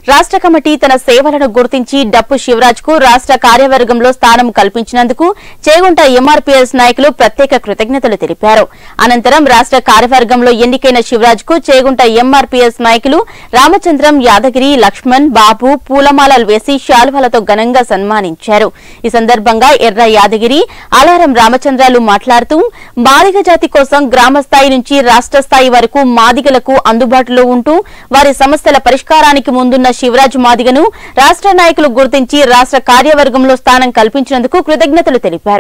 రాష్ట్ర కమిటీ తన సేవలను గుర్తించి డప్పు శివరాజ్ కు రాష్ట్ర కార్యవర్గంలో స్థానం కల్పించినందుకు చేగుంట ఎంఆర్పీఎస్ నాయకులు ప్రత్యేక కృతజ్ఞతలు తెలిపారు అనంతరం రాష్ట్ర కార్యవర్గంలో ఎన్నికైన శివరాజ్ కు చేగుంట ఎంఆర్పీఎస్ నాయకులు రామచంద్రం యాదగిరి లక్ష్మణ్ బాబు పూలమాలలు వేసి శాలువలతో ఘనంగా సన్మానించారు ఈ సందర్భంగా ఎర్ర యాదగిరి అలారం రామచంద్రాలు మాట్లాడుతూ మాదిగ జాతి కోసం గ్రామ స్థాయి నుంచి రాష్ట్ర స్థాయి వరకు మాదిగలకు అందుబాటులో ఉంటూ వారి సమస్యల పరిష్కారానికి ముందున్న శివరాజ్ మాదిగను రాష్ట్ర నాయకులు గుర్తించి రాష్ట్ర కార్యవర్గంలో స్థానం కల్పించినందుకు కృతజ్ఞతలు తెలిపారు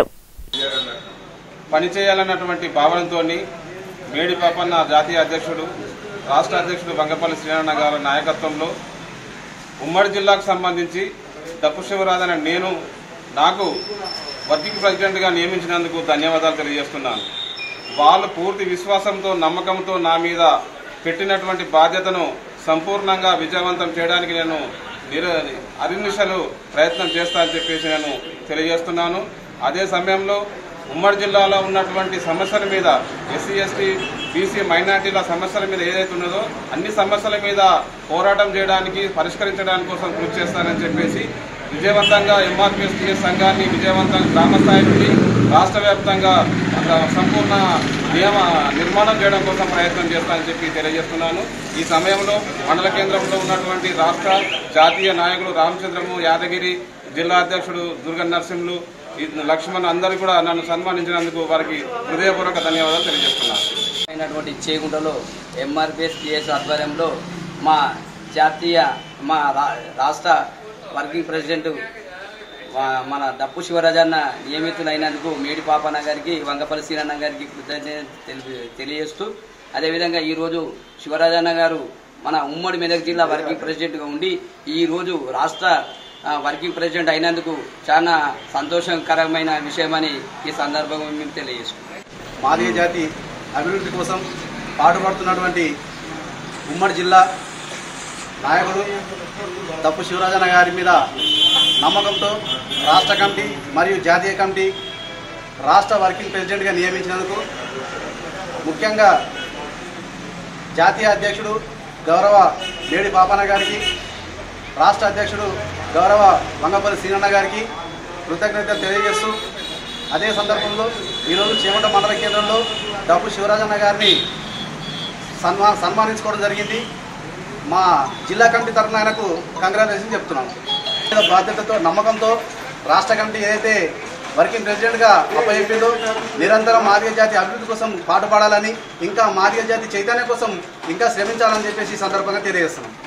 పనిచేయాలన్నటువంటి భావనతో మేడి పాపన్న జాతీయ అధ్యక్షుడు రాష్ట్ర అధ్యక్షుడు వంగపల్లి శ్రీనారాయణ గారి నాయకత్వంలో ఉమ్మడి జిల్లాకు సంబంధించి డప్పు శివరాజన నేను నాకు వర్కింగ్ ప్రెసిడెంట్గా నియమించినందుకు ధన్యవాదాలు తెలియజేస్తున్నాను వాళ్ళు పూర్తి విశ్వాసంతో నమ్మకంతో నా మీద పెట్టినటువంటి బాధ్యతను సంపూర్ణంగా విజయవంతం చేయడానికి నేను నిర అరినిశలు ప్రయత్నం చేస్తానని చెప్పేసి నేను తెలియజేస్తున్నాను అదే సమయంలో ఉమ్మడి జిల్లాలో ఉన్నటువంటి సమస్యల మీద ఎస్సీ ఎస్టీ బీసీ మైనార్టీల సమస్యల మీద ఏదైతే ఉన్నదో అన్ని సమస్యల మీద పోరాటం చేయడానికి పరిష్కరించడానికి కోసం కృషి చేస్తానని చెప్పేసి విజయవంతంగా ఎంఆర్పిఎస్ టీఎస్ సంఘాన్ని విజయవంతంగా గ్రామ స్థాయి నుండి రాష్ట్ర వ్యాప్తంగా ఒక సంపూర్ణ నియమ నిర్మాణం చేయడం కోసం ప్రయత్నం చేస్తానని చెప్పి తెలియజేస్తున్నాను ఈ సమయంలో మండల కేంద్రంలో ఉన్నటువంటి రాష్ట్ర జాతీయ నాయకులు రామచంద్రము యాదగిరి జిల్లా అధ్యక్షుడు దుర్గ నరసింహులు ఈ లక్ష్మణ్ అందరూ కూడా నన్ను సన్మానించినందుకు వారికి హృదయపూర్వక ధన్యవాదాలు తెలియజేస్తున్నాను అయినటువంటి చేగుంటలో ఎంఆర్పిఎస్ టిఎస్ ఆధ్వర్యంలో మా జాతీయ మా రా- రాష్ట్ర వర్కింగ్ ప్రెసిడెంట్ మా- మన డప్పు శివరాజన్న నియమితులైనందుకు మేడి పాపన్న గారికి వంగపల్లి శ్రీరన్న గారికి కృతజ్ఞత తెలిపి- తెలియజేస్తూ అదేవిధంగా ఈరోజు శివరాజన్న గారు మన ఉమ్మడి మెదక్ జిల్లా వర్కింగ్ ప్రెసిడెంట్గా ఉండి ఈరోజు రాష్ట్ర ఆ, వర్కింగ్ ప్రెసిడెంట్ అయినందుకు చాలా సంతోషకరమైన విషయమని ఈ సందర్భంగా మేము తెలియజేసుకుంటాం మాదిగ జాతి అభివృద్ధి కోసం పాటుపడుతున్నటువంటి ఉమ్మడి జిల్లా నాయకుడు తప్పు శివరాజన్న గారి మీద నమ్మకంతో రాష్ట్ర కమిటీ మరియు జాతీయ కమిటీ రాష్ట్ర వర్కింగ్ ప్రెసిడెంట్గా నియమించినందుకు ముఖ్యంగా జాతీయ అధ్యక్షుడు గౌరవ మేడి పాపన్న గారికి రాష్ట్ర అధ్యక్షుడు గౌరవ వంగపల్లి శ్రీనన్న గారికి కృతజ్ఞతలు తెలియజేస్తూ అదే సందర్భంలో ఈరోజు చేమంట మండల కేంద్రంలో డబ్బు శివరాజన్న గారిని సన్మా సన్మానించుకోవడం జరిగింది మా జిల్లా కమిటీ తరఫున ఆయనకు కంగ్రాచులేషన్ చెప్తున్నాను మీద బాధ్యతతో నమ్మకంతో రాష్ట్ర కమిటీ ఏదైతే వర్కింగ్ ప్రెసిడెంట్గా అప్పచెప్పిందో నిరంతరం మాదిగ జాతి అభివృద్ధి కోసం పాటుపడాలని ఇంకా మాదిగ జాతి చైతన్యం కోసం ఇంకా శ్రమించాలని చెప్పేసి ఈ సందర్భంగా తెలియజేస్తున్నాం